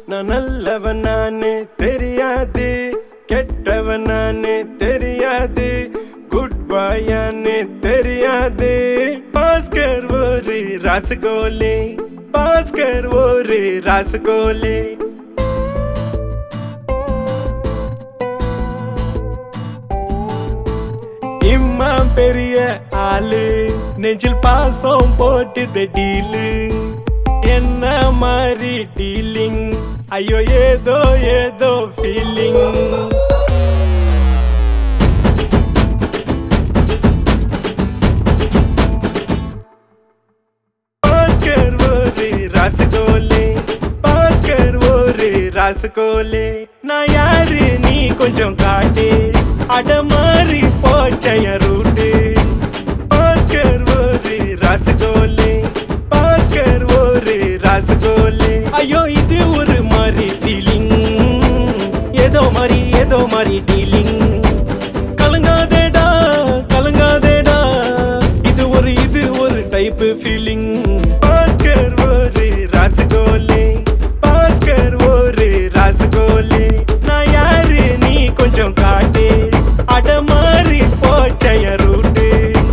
நான் நல்லவன் நானே தெரியாது கெட்டவன் நானே தெரியாது குட் பாயானே தெரியாது பாஸ்கர் ஒரு ராசகோலே பாஸ்கர் ஒரு ராசகோலே இம்மா பெரிய ஆளு நெஞ்சில் பாசம் போட்டு டீலு என்ன மாதிரி டீலிங் ஐயோ ஏதோ ஏதோ ஃபீலிங் பாஸ்கர் ஒரு ராசகோலே பாஸ்கர் ஒரு ராசகோலே நான் யாரு நீ கொஞ்சம் காட்டு அடமாறி போச்சைய ரூட்டு பாஸ்கர் ஒரு ராசகோலே பாஸ்கர் ஒரு ராசகோலே ஐயோ இது ஒரு மாதிரி ஃபீலிங் ஏதோ மாதிரி ஏதோ மாதிரி டீலிங் கலங்காதேடா கலங்காதேடா இது ஒரு இது ஒரு டைப் ஃபீலிங் பாஸ்கர் ஒரு ராசகோலே பாஸ்கர் ஒரு ராசகோலே நான் யாரு நீ கொஞ்சம் காட்டு அடமாறி போச்சைய ரூட்டு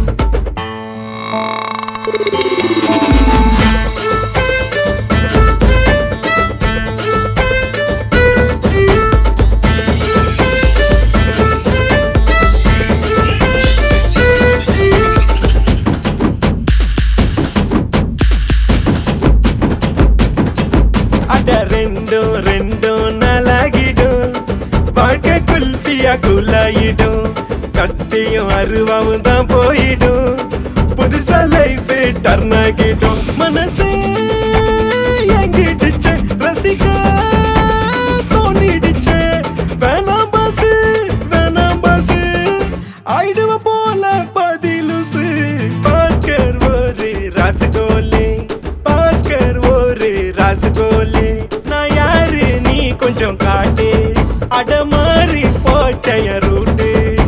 அட ரெண்டும் ரெண்டும் நலாகிடும் வாழ்க்கை குல்ஃபியா குல்லாயிடும் கத்தியும் அருவாவும் தான் போயிடும் புதுசா லைஃப் டர்ன் ஆகிடும் மனசே எங்கிடுச்சு ரசிக்க தோணிடுச்சு வேணாம் பாசு வேணாம் பாசு ஆயிடுவ போல பதிலுசு பாஸ்கர் ஒரு ராசகோலே பாஸ்கர் ஒரு ராசகோலே நான் யாரு நீ கொஞ்சம் காட்டு அடமாறி போச்சைய ரூட்டு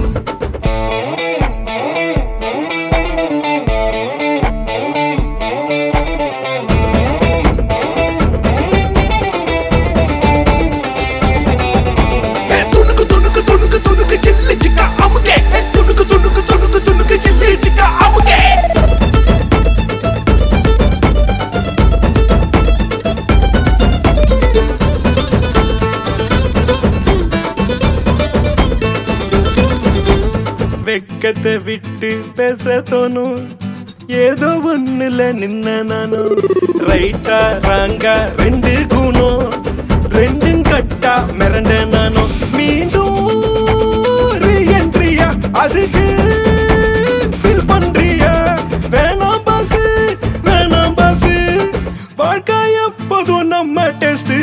ஏ துணுக்கு துணுக்கு துணுக்கு துணுக்கு சில்லு சிக்கா அமுகே ஏ துணுக்கு துணுக்கு துணுக்கு துணுக்கு சில்லு சிக்கா அமுகே வெக்கத்தை விட்டு பேச தோணும் ஏதோ ஒண்ணுல நின்ன நானும் ரைட்டா ராங்கா ரெண்டு குணம் ரெண்டும் கட்டா மிரண்ட நானும் மீண்டும் ரீஎன்ட்ரியா அதுக்கு ஃபீல் பண்றியா வேணாம் பாசு வேணாம் பாசு வாழ்க்கை எப்போதும் நம்ம டெஸ்ட்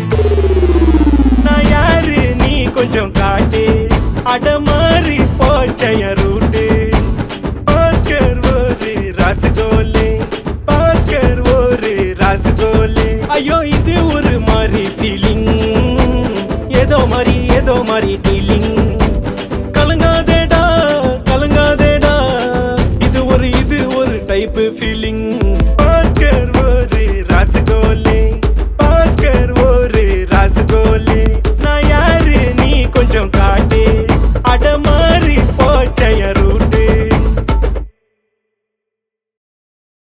நான் யாரு நீ கொஞ்சம் காட்டு அடமாறி போச்சைய ரூட்டு பாஸ்கர் ஒரு ராசகோலே பாஸ்கர் ஒரு ராசகோலே ஐயோ இது ஒரு மாதிரி ஃபீலிங் ஏதோ மாதிரி ஏதோ மாதிரி டீலிங் கலங்காதேடா கலங்காதேடா இது ஒரு இது ஒரு டைப் ஃபீலிங் பாஸ்கர் ஒரு ராசகோலே